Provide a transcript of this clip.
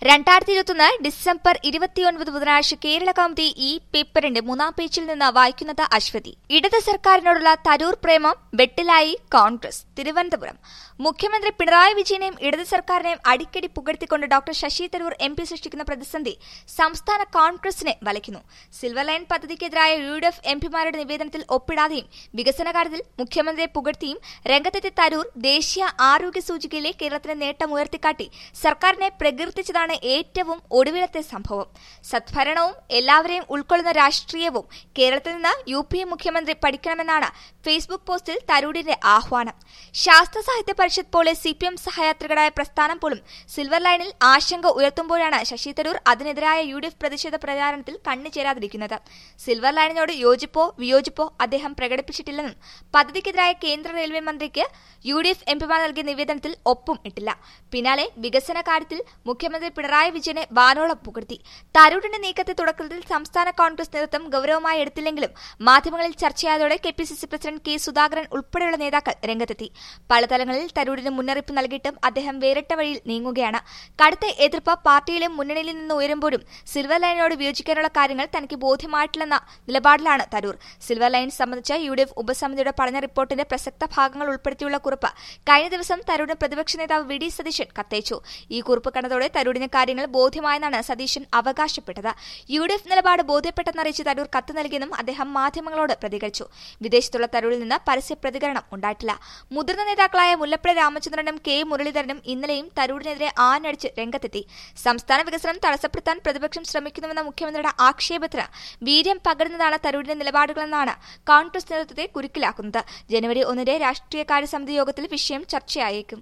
രണ്ടായിരത്തി ഇരുപത്തൊന്ന് ഡിസംബർ ഇരുപത്തിയൊൻപത് ബുധനാഴ്ച കേരള കൗമുദി ഈ പേപ്പറിന്റെ മൂന്നാം പേജിൽ നിന്ന് വായിക്കുന്നത് അശ്വതി ഇടത് സർക്കാരിനോടുള്ള തരൂർ പ്രേമം വെട്ടിലായി കോൺഗ്രസ് തിരുവനന്തപുരം മുഖ്യമന്ത്രി പിണറായി വിജയനെയും ഇടത് സർക്കാരിനെയും അടിക്കടി പുകഴ്ത്തിക്കൊണ്ട് doctor Shashi Tharoor M P സൃഷ്ടിക്കുന്ന പ്രതിസന്ധി സംസ്ഥാന കോൺഗ്രസിനെ വലയ്ക്കുന്നു സിൽവർ ലൈൻ പദ്ധതിക്കെതിരായ യു ഡി എഫ് എംപിമാരുടെ നിവേദനത്തിൽ ഒപ്പിടാതെയും വികസന കാര്യത്തിൽ മുഖ്യമന്ത്രിയെ പുകഴ്ത്തിയും രംഗത്തെത്തിയ തരൂർ ദേശീയ ആരോഗ്യ സൂചികയിലെ കേരളത്തിന്റെ നേട്ടം ഉയർത്തിക്കാട്ടി സർക്കാരിനെ പ്രകീർത്തിച്ചതാണ് ഏറ്റവും ഒടുവിലത്തെ സംഭവം സദ്ഭരണവും എല്ലാവരെയും ഉൾക്കൊള്ളുന്ന രാഷ്ട്രീയവും കേരളത്തിൽ നിന്ന് യു പി എ മുഖ്യമന്ത്രി പഠിക്കണമെന്നാണ് ഫേസ്ബുക്ക് പോസ്റ്റിൽ തരൂരിന്റെ ആഹ്വാനം ശാസ്ത്ര സാഹിത്യ പരിഷത്ത് പോലെ സി പി എം സഹയാത്രികരായ പ്രസ്ഥാനം പോലും സിൽവർ ലൈനിൽ ആശങ്ക ഉയർത്തുമ്പോഴാണ് ശശി തരൂർ അതിനെതിരായ യു ഡി എഫ് പ്രതിഷേധ പ്രചാരണത്തിൽ കണ്ണു ചേരാതിരിക്കുന്നത് സിൽവർ ലൈനിനോട് യോജിപ്പോ വിയോജിപ്പോ അദ്ദേഹം പ്രകടിപ്പിച്ചിട്ടില്ലെന്നും പദ്ധതിക്കെതിരായ കേന്ദ്ര റെയിൽവേ മന്ത്രിക്ക് യു ഡി എഫ് എംപിമാർ നൽകിയ നിവേദനത്തിൽ ഒപ്പും ഇട്ടില്ല പിന്നാലെ വികസന കാര്യത്തിൽ മുഖ്യമന്ത്രി പിണറായി വിജയനെ വാനോളം പുകഴ്ത്തി തരൂരിന്റെ നീക്കത്തെ തുടക്കത്തിൽ സംസ്ഥാന കോൺഗ്രസ് നേതൃത്വം ഗൌരവമായി എടുത്തില്ലെങ്കിലും മാധ്യമങ്ങളിൽ ചർച്ചയായതോടെ K P C C president K Sudhakaran ഉൾപ്പെടെയുള്ള നേതാക്കൾ രംഗത്തെത്തി പല തലങ്ങളിൽ തരൂരിന് മുന്നറിയിപ്പ് നൽകിയിട്ടും അദ്ദേഹം വേറിട്ട വഴിയിൽ നീങ്ങുകയാണ് കടുത്ത എതിർപ്പ് പാർട്ടിയിലും മുന്നണിയിൽ നിന്ന് ഉയരുമ്പോഴും സിൽവർ ലൈനിനോട് വിയോജിക്കാനുള്ള കാര്യങ്ങൾ തനിക്ക് ബോധ്യമായിട്ടില്ലെന്ന നിലപാടിലാണ് തരൂർ സിൽവർ ലൈൻ സംബന്ധിച്ച യു ഡി എഫ് ഉപസമിതിയുടെ പഠന റിപ്പോർട്ടിന്റെ പ്രസക്ത ഭാഗങ്ങൾ ഉൾപ്പെടുത്തിയുള്ള കുറിപ്പ് കഴിഞ്ഞ ദിവസം തരൂരിന് പ്രതിപക്ഷ നേതാവ് വി ഡി സതീശൻ കത്തയച്ചു ഈ കുറിപ്പ് കണ്ടതോടെ തരൂരിന് കാര്യങ്ങൾ ബോധ്യമായെന്നാണ് സതീശൻ അവകാശപ്പെട്ടത് യു ഡി എഫ് നിലപാട് ബോധ്യപ്പെട്ടെന്നറിയിച്ച് തരൂർ കത്ത് നൽകിയെന്നും അദ്ദേഹം മാധ്യമങ്ങളോട് പ്രതികരിച്ചു വിദേശത്തുള്ള തരൂരിൽ നിന്ന് പരസ്യ പ്രതികരണം ഉണ്ടായിട്ടില്ല മുതിർന്ന നേതാക്കളായ മുല്ലപ്പള്ളി രാമചന്ദ്രനും കെ മുരളീധരനും ഇന്നലെയും തരൂരിനെതിരെ ആഞ്ഞടിച്ച് രംഗത്തെത്തി സംസ്ഥാന വികസനം തടസ്സപ്പെടുത്താൻ പ്രതിപക്ഷം ശ്രമിക്കുന്നുവെന്ന മുഖ്യമന്ത്രിയുടെ ആക്ഷേപത്തിന് വീര്യം പകരുന്നതാണ് തരൂരിന്റെ നിലപാടുകളെന്നാണ് കോൺഗ്രസ് നേതൃത്വത്തെ കുരുക്കിലാക്കുന്നത് ജനുവരി ഒന്നിന്റെ രാഷ്ട്രീയകാര്യ സമിതി യോഗത്തിൽ വിഷയം ചർച്ചയായേക്കും